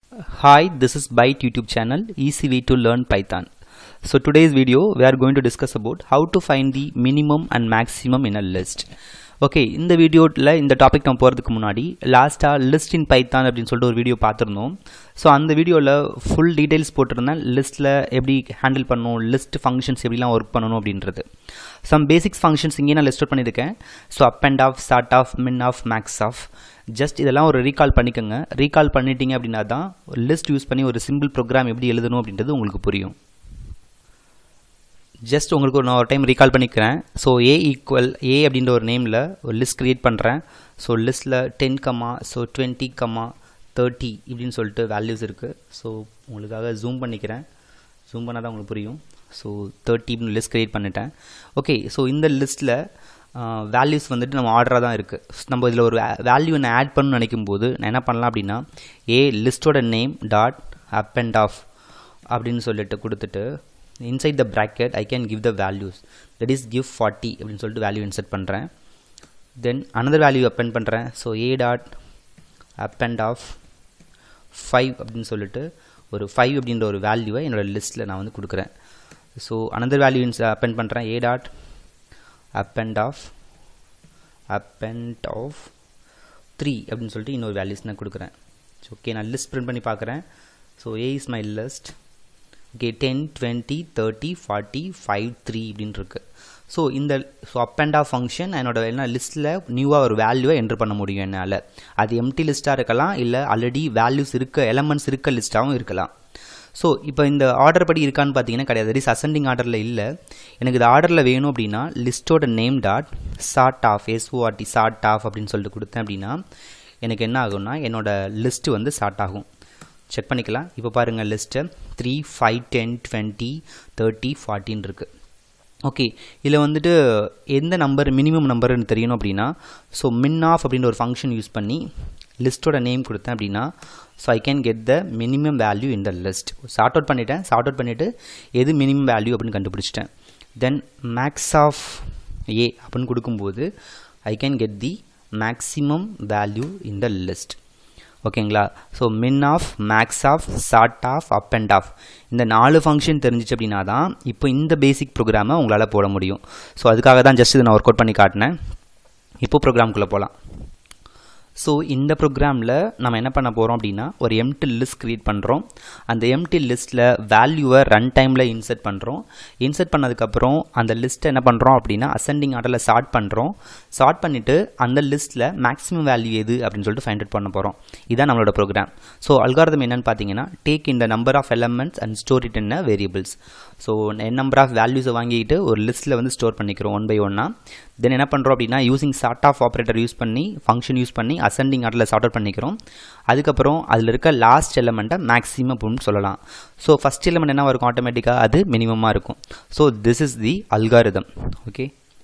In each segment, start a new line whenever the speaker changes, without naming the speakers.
Hi, this is Byte YouTube channel, easy way to learn Python. So today's video, we are going to discuss about how to find the minimum and maximum in a list. Okay இந்த வீடியோவில் இந்த topic நம்ம போகிறதுக்கு முன்னாடி லாஸ்ட்டாக list இன் Python அப்படின்னு சொல்லிட்டு ஒரு வீடியோ பார்த்துருந்தோம் ஸோ அந்த வீடியோவில் ஃபுல் டீடைல்ஸ் போட்டிருந்தேன் லிஸ்ட்டில் எப்படி ஹேண்டில் பண்ணணும் லிஸ்ட் ஃபங்க்ஷன்ஸ் எப்படிலாம் ஒர்க் பண்ணணும் அப்படின்றது சம் பேசிக்ஸ் ஃபங்க்ஷன்ஸ் இங்கே நான் லிஸ்ட் அவுட் பண்ணியிருக்கேன் so append of sort of min of max of just இதெல்லாம் ஒரு ரீகால் பண்ணிக்கோங்க ரீகால் பண்ணிட்டீங்க அப்படின்னா தான் லிஸ்ட் யூஸ் பண்ணி ஒரு சிம்பிள் ப்ரோக்ராம் எப்படி எழுதணும் அப்படின்றது உங்களுக்கு புரியும் ஜஸ்ட் உங்களுக்கு நான் ஒரு டைம் ரீகால் பண்ணிக்கிறேன் ஸோ ஏ ஈக்குவல் ஏ அப்படின்ற ஒரு நேமில் ஒரு லிஸ்ட் க்ரியேட் பண்ணுறேன் ஸோ லிஸ்ட்டில் ten comma so twenty comma thirty இப்படின்னு சொல்லிட்டு வேல்யூஸ் இருக்குது ஸோ உங்களுக்காக ஜூம் பண்ணிக்கிறேன் ஜூம் பண்ணால் தான் உங்களுக்கு புரியும் ஸோ தேர்ட்டி இப்படின்னு லிஸ்ட் க்ரியேட் பண்ணிட்டேன் ஓகே ஸோ இந்த லிஸ்ட்டில் வேல்யூஸ் வந்துட்டு நம்ம ஆர்டராக தான் இருக்குது நம்ம இதில் ஒரு வேல்யூ நான் ஆட் பண்ணணும்னு நினைக்கும் போது நான் என்ன பண்ணலாம் அப்படின்னா ஏ லிஸ்ட்டோட name dot append of அப்படின்னு சொல்லிட்டு கொடுத்துட்டு inside the bracket I can give the values that is give 40 அப்படின்னு சொல்லிட்டு வேல்யூ இன்செர்ட் பண்ணுறேன் தென் another வேல்யூ append பண்ணுறேன் so A dot append of five அப்படின்னு சொல்லிட்டு ஒரு ஃபைவ் அப்படின்ற ஒரு வேல்யூவை என்னோடய லிஸ்ட்டில் நான் வந்து கொடுக்குறேன் ஸோ another வேல்யூ இன்ஸ் append பண்ணுறேன் A dot append of append of three அப்படின்னு சொல்லிட்டு இன்னொரு வேல்யூஸ் நான் கொடுக்குறேன் ஸோ ஓகே நான் லிஸ்ட் பிரிண்ட் பண்ணி பார்க்குறேன் so A is my list okay ten twenty thirty forty five three இப்படின்னு இருக்கு ஸோ இந்த so append of function என்னோட என்ன லிஸ்ட்டில் நியூவாக ஒரு வேல்யூவை என்ட்ரு பண்ண முடியும் என்னால் அது எம்டி லிஸ்ட்டாக இருக்கலாம் இல்லை ஆல்ரெடி வேல்யூஸ் இருக்க எலமெண்ட்ஸ் இருக்க லிஸ்ட்டாகவும் இருக்கலாம் ஸோ இப்போ இந்த ஆர்டர் படி இருக்கான்னு பார்த்தீங்கன்னா கிடையாது இஸ் அசெண்டிங் ஆர்டரில் இல்லை எனக்கு இது ஆர்டரில் வேணும் அப்படின்னா லிஸ்ட்டோட name dot sort of S O R T sort of அப்படின்னு சொல்லிட்டு கொடுத்தேன் அப்படின்னா எனக்கு என்ன ஆகும்னா என்னோட லிஸ்ட்டு வந்து சார்ட் ஆகும் செக் பண்ணிக்கலாம் இப்போ பாருங்கள் லிஸ்ட்டை three five ten twenty thirty ஃபார்ட்டின் இருக்குது ஓகே இதில் வந்துட்டு எந்த நம்பர் மினிமம் நம்பர்னு தெரியணும் அப்படின்னா ஸோ மின் ஆஃப் அப்படின்ற ஒரு ஃபங்க்ஷன் யூஸ் பண்ணி லிஸ்ட்டோட நேம் கொடுத்தேன் அப்படின்னா so I can get the minimum value in the list sort out பண்ணிட்டேன் சார்ட் அவுட் பண்ணிவிட்டு எது மினிமம் வேல்யூ அப்படின்னு கண்டுபிடிச்சிட்டேன் தென் மேக்ஸ் ஆஃப் ஏ அப்படின்னு கொடுக்கும்போது I can get the maximum value in the list ஓகேங்களா so min of max of sort of append of இந்த நாலு ஃபங்க்ஷன் தெரிஞ்சிச்சு அப்படின்னா தான் இப்போ இந்த பேசிக் ப்ரோக்ராமை உங்களால் போட முடியும் ஸோ அதுக்காக தான் ஜஸ்ட் இதை நான் ஒர்க் அவுட் பண்ணி காட்டினேன் இப்போ ப்ரோக்ராம்குள்ளே போகலாம் ஸோ இந்த ப்ரோக்ராமில் நம்ம என்ன பண்ண போகிறோம் அப்படின்னா ஒரு எம்டி லிஸ்ட் க்ரியேட் பண்ணுறோம் அந்த எம்டி லிஸ்ட்டில் வேல்யூவை ரன் டைமில் இன்சர்ட் பண்ணுறோம் இன்சர்ட் பண்ணதுக்கப்புறம் அந்த லிஸ்ட்டை என்ன பண்ணுறோம் அப்படின்னா அசெண்டிங் ஆர்டரில் சார்ட் பண்ணுறோம் சார்ட் பண்ணிவிட்டு அந்த லிஸ்ட்டில் மேக்ஸிமம் வேல்யூ எது அப்படின்னு சொல்லிட்டு ஃபைண்ட் அவுட் பண்ண போகிறோம் இதான் நம்மளோட ப்ரோக்ராம் ஸோ அல்காரதம் என்னன்னு பார்த்தீங்கன்னா டேக் இந்த number of elements and store it in variables so என் நம்பர் ஆஃப் வேல்யூஸை வாங்கிட்டு ஒரு லிஸ்ட்டில் வந்து ஸ்டோர் பண்ணிக்கிறோம் ஒன் பை ஒன்னாக தென் என்ன பண்ணுறோம் அப்படின்னா using sort of operator use பண்ணி ஃபங்க்ஷன் யூஸ் பண்ணி அசெண்டிங் ஆர்டரில் சார்ட் அவுட் பண்ணிக்கிறோம் அதுக்கப்புறம் அதில் இருக்க லாஸ்ட் எலமெண்ட்டை மேக்ஸிமம் அப்படின்னு சொல்லலாம் ஸோ ஃபஸ்ட் எலமெண்ட் என்ன இருக்கும் ஆட்டோமேட்டிக்காக அது மினிமமாக இருக்கும் so this is the algorithm okay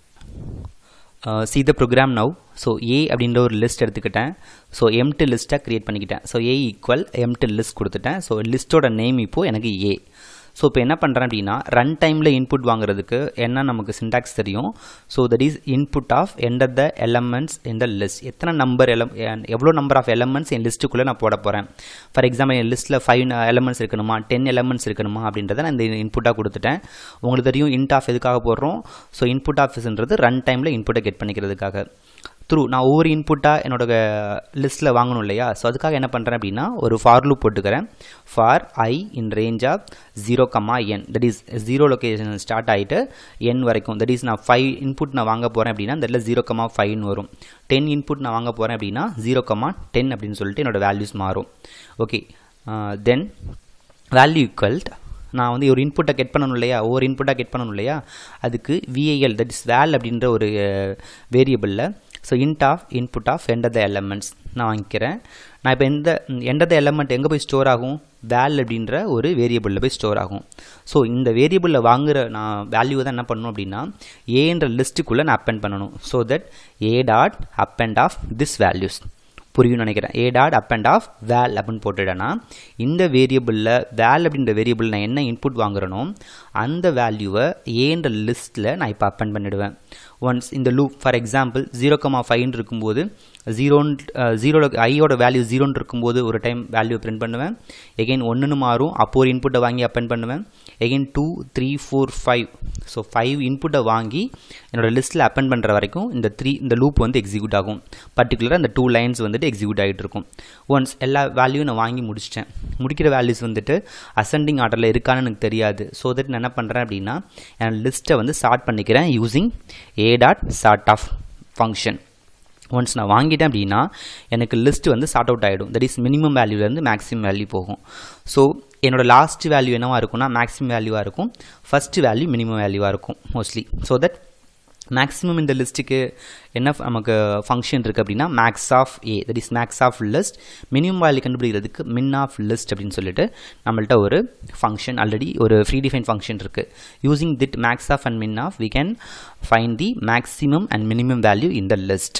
see the program now so A அப்படின்ற ஒரு லிஸ்ட் எடுத்துக்கிட்டேன் ஸோ எம்டி லிஸ்ட்டாக க்ரியேட் பண்ணிக்கிட்டேன் so A equal empty list கொடுத்துட்டேன் ஸோ லிஸ்ட்டோட நேம் இப்போது எனக்கு ஏ ஸோ இப்போ என்ன பண்ணுறேன் அப்படின்னா ரன் டைமில் இன்புட் வாங்குறதுக்கு என்ன நமக்கு சின்டாக்ஸ் தெரியும் so that is input of enter the elements in the list எத்தனை நம்பர் எலம் எவ்வளோ நம்பர் ஆஃப் எலமெண்ட்ஸ் என் லிஸ்ட்டுக்குள்ளே நான் போட போகிறேன் ஃபார் எக்ஸாம்பிள் என் லிஸ்ட்டில் ஃபைவ் எலமெண்ட்ஸ் இருக்கணுமா டென் எலமெண்ட்ஸ் இருக்கணுமா அப்படின்றத நான் இந்த இன்புட்டாக கொடுத்துட்டேன் உங்களுக்கு தெரியும் இன்ட் ஆஃப் எதுக்காக போடுறோம் ஸோ இன்புட் ஆஃப்ன்றது ரன் டைமில் இன்புட்டை கெட் பண்ணிக்கிறதுக்காக த்ரூ நான் ஒவ்வொரு இன்புட்டாக என்னோட லிஸ்ட்டில் வாங்கணும் இல்லையா ஸோ அதுக்காக என்ன பண்ணுறேன் அப்படின்னா ஒரு ஃபார் லூப் போட்டுக்கிறேன் for i in range of zero comma n that is zero location start ஆகிட்டு என் வரைக்கும் தட் இஸ் நான் ஃபைவ் இன்புட் நான் வாங்க போகிறேன் அப்படின்னா இந்த இடத்துல ஜீரோ கம்மா ஃபைவ்னு வரும் டென் இன்புட் நான் வாங்க போகிறேன் அப்படின்னா ஜீரோ கம்மா டென் அப்படின்னு சொல்லிட்டு என்னோடய வேல்யூஸ் மாறும் ஓகே தென் வேல்யூ ஈக்குவல்ட் நான் வந்து ஒரு இன்புட்டை கெட் பண்ணணும் இல்லையா ஒவ்வொரு இன்புட்டாக கெட் பண்ணணும் இல்லையா அதுக்கு விஐஎல் தட் இஸ் வேல் அப்படின்ற ஒரு வேரியபிளில் so int of input of enter the elements நான் வாங்கிக்கிறேன் நான் இப்போ எந்த எண்ட் த எலமெண்ட் எங்கே போய் ஸ்டோர் ஆகும் வேல் அப்படின்ற ஒரு வேரியபிளில் போய் ஸ்டோர் ஆகும் ஸோ இந்த வேரியபிளில் வாங்குற நான் வேல்யூ தான் என்ன பண்ணணும் அப்படின்னா ஏன்ற லிஸ்ட்டுக்குள்ளே நான் அப்பெண்ட் பண்ணணும் so that A dot append of this values புரியும்னு நினைக்கிறேன் A dot append of val அப்படின்னு போட்டுட்டேன்னா இந்த வேரியபிளில் வேல் அப்படின்ற வேரியபிள் நான் என்ன இன்புட் வாங்குறனோ அந்த வேல்யூவை ஏன்ற லிஸ்ட்டில் நான் இப்போ அப்பெண்ட் பண்ணிவிடுவேன் ஒன்ஸ் இந்த loop for example zero comma ஃபைவ்னு இருக்கும்போது ஜீரோன் ஜீரோட ஐயோட வேல்யூ ஜீரோன்னு இருக்கும்போது ஒரு டைம் வேல்யூ பிரிண்ட் பண்ணுவேன் எகெயின் ஒன்றுன்னு மாறும் அப்போ ஒரு இன்புட்டை வாங்கி அப்பெண்ட் பண்ணுவேன் again two three four five so five இன்புட்டை வாங்கி என்னோட லிஸ்ட்டில் அப்பெண்ட் பண்ணுற வரைக்கும் இந்த த்ரீ இந்த லூப் வந்து எக்ஸிக்யூட் ஆகும் பர்டிகுலராக இந்த டூ லைன்ஸ் வந்துட்டு எக்ஸிக்யூட் ஆகிட்டு இருக்கும் ஒன்ஸ் எல்லா வேல்யூவும் நான் வாங்கி முடிச்சிட்டேன் முடிக்கிற வேல்யூஸ் வந்துட்டு அசெண்டிங் ஆர்டரில் இருக்கான்னு எனக்கு தெரியாது ஸோ தட் நான் என்ன பண்ணுறேன் அப்படின்னா என் லிஸ்ட்டை வந்து ஸ்டார்ட் பண்ணிக்கிறேன் using A dot sort of function once நான் வாங்கிட்டேன் அப்படின்னா எனக்கு லிஸ்ட் வந்து சார்ட் அவுட் ஆகிடும் தட் இஸ் மினிமம் வேல்யூலேருந்து மேக்ஸிமம் வேல்யூ போகும் ஸோ என்னோட லாஸ்ட் வேல்யூ என்னவாக இருக்கும்னா மேக்ஸிமம் வேல்யூவாக இருக்கும் ஃபஸ்ட் வேல்யூ மினிமம் வேல்யூவாக இருக்கும் மோஸ்ட்லி ஸோ தட் மேக்ஸிமம் இந்த லிஸ்ட்டுக்கு என்ன நமக்கு ஃபங்க்ஷன் இருக்குது அப்படின்னா max of A that is max of list minimum value கண்டுபிடிக்கிறதுக்கு மின் ஆஃப் லிஸ்ட் அப்படின்னு சொல்லிட்டு நம்மள்ட்ட ஒரு ஃபங்க்ஷன் ஆல்ரெடி ஒரு ஃப்ரீ டிஃபைன் ஃபங்க்ஷன் இருக்குது using that max of and min of we can find the maximum and minimum value in the list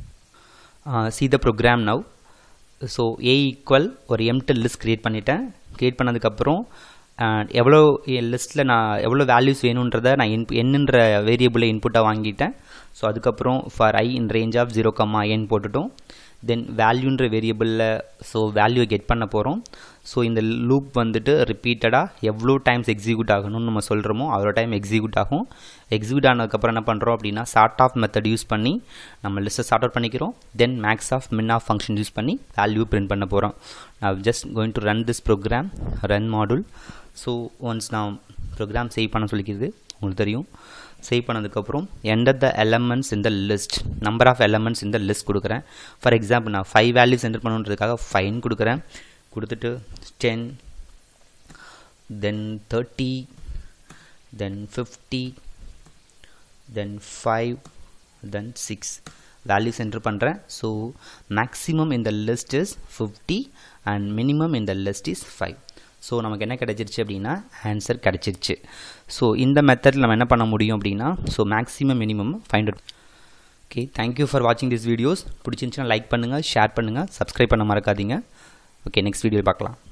see the program now so A equal ஒரு empty list create பண்ணிட்டேன் create பண்ணதுக்கப்புறம் எவ்வளோ லிஸ்ட்டில் நான் எவ்வளோ values வேணுன்றதை நான் இன் என்னன்ற வேரியபிளை இன்புட்டாக வாங்கிட்டேன் ஸோ அதுக்கப்புறம் for i in range of zero comma n போட்டுட்டோம் தென் வேல்யூன்ற வேரியபிளில் ஸோ வேல்யூ கெட் பண்ண போகிறோம் ஸோ இந்த லூப் வந்துட்டு ரிப்பீட்டடாக எவ்வளோ டைம்ஸ் எக்ஸிக்யூட் ஆகணும்னு நம்ம சொல்கிறோமோ அவ்வளோ டைம் எக்ஸிக்யூட் ஆகும் எக்ஸிக்யூட் ஆனதுக்கப்புறம் என்ன பண்ணுறோம் அப்படின்னா சார்ட் ஆஃப் மெத்தட் யூஸ் பண்ணி நம்ம லிஸ்ட்டை சார்ட் அவுட் பண்ணிக்கிறோம் then max of min of function use பண்ணி வேல்யூ பிரிண்ட் பண்ண போகிறோம் நான் just going to run this program run module so once நான் ப்ரோக்ராம் சேவ் பண்ண சொல்லிக்கிறது உங்களுக்கு தெரியும் சேவ் பண்ணதுக்கப்புறம் எண்டர் த எலமெண்ட்ஸ் இந்த லிஸ்ட் நம்பர் ஆஃப் எலமெண்ட்ஸ் இந்த லிஸ்ட் கொடுக்குறேன் ஃபார் எக்ஸாம்பிள் நான் ஃபைவ் வேல்யூஸ் என்டர் பண்ணுன்றதுக்காக ஃபைன் கொடுக்குறேன் கொடுத்துட்டு ten then thirty then fifty then five then six values enter பண்ணுறேன் ஸோ மேக்ஸிமம் இந்த list is fifty and minimum இந்த லிஸ்ட் இஸ் ஃபைவ் ஸோ நமக்கு என்ன கிடச்சிருச்சு அப்படின்னா ஆன்சர் கிடச்சிருச்சு ஸோ இந்த மெத்தடில் நம்ம என்ன பண்ண முடியும் அப்படின்னா so maximum minimum find out okay thank you for வாட்சிங் திஸ் வீடியோஸ் பிடிச்சிருந்துச்சுன்னா லைக் பண்ணுங்கள் ஷேர் பண்ணுங்கள் சப்ஸ்கிரைப் பண்ண மறக்காதீங்க ஓகே நெக்ஸ்ட் வீடியோ பார்க்கலாம்